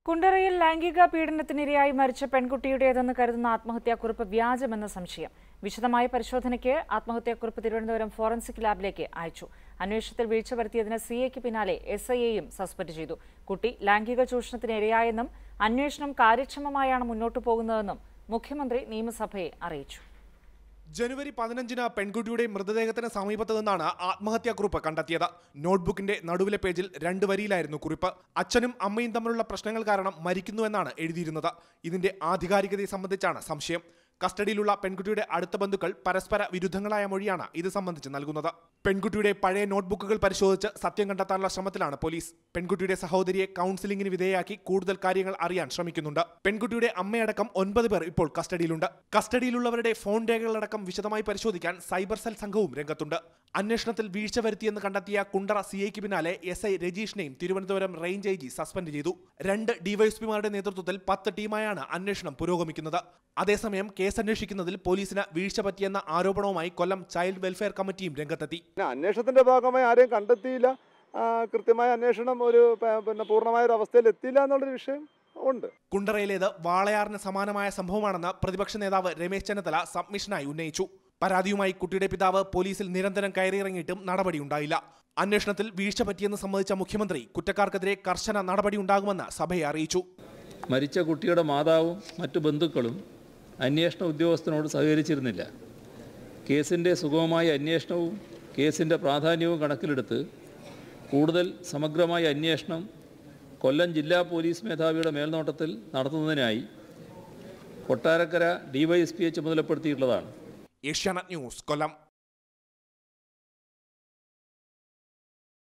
കുണ്ടറയിൽ ലൈംഗിക പീഡനത്തിനിരയായി മരിച്ച പെൺകുട്ടിയുടേതെന്ന് കരുതുന്ന ആത്മഹത്യാക്കുറിപ്പ് വ്യാജമെന്ന സംശയം വിശദമായ പരിശോധനയ്ക്ക് ആത്മഹത്യാക്കുറിപ്പ് തിരുവനന്തപുരം ഫോറൻസിക് ലാബിലേക്ക് അയച്ചു അന്വേഷണത്തിൽ വീഴ്ച വരുത്തിയതിന് സി എക്ക് പിന്നാലെ എസ് ഐ എയും സസ്പെൻഡ് ചെയ്തു കുട്ടി ലൈംഗിക ചൂഷണത്തിന് ഇരയായെന്നും അന്വേഷണം കാര്യക്ഷമമായാണ് മുന്നോട്ടു പോകുന്നതെന്നും മുഖ്യമന്ത്രി നിയമസഭയെ അറിയിച്ചു ജനുവരി പതിനഞ്ചിന് പെൺകുട്ടിയുടെ മൃതദേഹത്തിന് സമീപത്ത് നിന്നാണ് ആത്മഹത്യാക്കുറിപ്പ് കണ്ടെത്തിയത് നോട്ട്ബുക്കിന്റെ നടുവിലെ പേജിൽ രണ്ട് വരിയിലായിരുന്നു കുറിപ്പ് അച്ഛനും അമ്മയും തമ്മിലുള്ള പ്രശ്നങ്ങൾ കാരണം മരിക്കുന്നുവെന്നാണ് എഴുതിയിരുന്നത് ഇതിന്റെ ആധികാരികതയെ സംബന്ധിച്ചാണ് സംശയം കസ്റ്റഡിയിലുള്ള പെൺകുട്ടിയുടെ അടുത്ത ബന്ധുക്കൾ പരസ്പര വിരുദ്ധങ്ങളായ മൊഴിയാണ് ഇത് സംബന്ധിച്ച് നൽകുന്നത് പെൺകുട്ടിയുടെ പഴയ നോട്ട്ബുക്കുകൾ പരിശോധിച്ച് സത്യം കണ്ടെത്താനുള്ള ശ്രമത്തിലാണ് പോലീസ് പെൺകുട്ടിയുടെ സഹോദരിയെ കൗൺസിലിംഗിന് വിധേയയാക്കി കൂടുതൽ കാര്യങ്ങൾ അറിയാൻ ശ്രമിക്കുന്നുണ്ട് പെൺകുട്ടിയുടെ അമ്മയടക്കം ഒൻപത് പേർ ഇപ്പോൾ കസ്റ്റഡിയിലുണ്ട് കസ്റ്റഡിയിലുള്ളവരുടെ ഫോൺ രേഖകളടക്കം വിശദമായി പരിശോധിക്കാൻ സൈബർ സെൽ സംഘവും രംഗത്തുണ്ട് അന്വേഷണത്തിൽ വീഴ്ച വരുത്തിയെന്ന് കണ്ടെത്തിയ കുണ്ടറ സി ഐക്ക് പിന്നാലെ എസ് ഐ രജീഷിനെയും Thiruvananthapuram range I G suspend ചെയ്തു രണ്ട് ഡിവൈഎസ്പിമാരുടെ നേതൃത്വത്തിൽ പത്ത് ടീമായാണ് അന്വേഷണം പുരോഗമിക്കുന്നത് അതേസമയം കേസ് അന്വേഷിക്കുന്നതിൽ പോലീസിന് വീഴ്ച പറ്റിയെന്ന ആരോപണവുമായി കൊല്ലം ചൈൽഡ് വെൽഫെയർ കമ്മിറ്റിയും രംഗത്തെത്തി പിന്നെ അന്വേഷണത്തിന്റെ ഭാഗമായി ആരെയും കണ്ടെത്തിയില്ല ആ, കൃത്യമായ അന്വേഷണം ഒരു പ- പിന്നെ പൂർണ്ണമായ ഒരു അവസ്ഥയിൽ എത്തിയില്ല എന്നുള്ളൊരു വിഷയം ഉണ്ട് കുണ്ടറയിലേത് വാളയാറിന് സമാനമായ സംഭവമാണെന്ന് പ്രതിപക്ഷ നേതാവ് രമേശ് ചെന്നിത്തല സബ്മിഷനായി ഉന്നയിച്ചു പരാതിയുമായി കുട്ടിയുടെ പിതാവ് പോലീസിൽ നിരന്തരം കയറിയിറങ്ങിയിട്ടും നടപടിയുണ്ടായില്ല അന്വേഷണത്തിൽ വീഴ്ച പറ്റിയെന്ന് സമ്മതിച്ച മുഖ്യമന്ത്രി കുറ്റക്കാർക്കെതിരെ കർശന നടപടിയുണ്ടാകുമെന്ന് സഭയെ അറിയിച്ചു മരിച്ച കുട്ടിയുടെ മാതാവും മറ്റു ബന്ധുക്കളും അന്വേഷണ ഉദ്യോഗസ്ഥനോട് സഹകരിച്ചിരുന്നില്ല കേസിൻ്റെ സുഗമമായ അന്വേഷണവും കേസിൻ്റെ പ്രാധാന്യവും കണക്കിലെടുത്ത് കൂടുതൽ സമഗ്രമായ അന്വേഷണം കൊല്ലം ജില്ലാ പോലീസ് മേധാവിയുടെ മേൽനോട്ടത്തിൽ നടത്തുന്നതിനായി കൊട്ടാരക്കര ഡിവൈഎസ്പിയെ ചുമതലപ്പെടുത്തിയിട്ടുള്ളതാണ് ഏഷ്യാനെറ്റ് ന്യൂസ് കൊല്ലം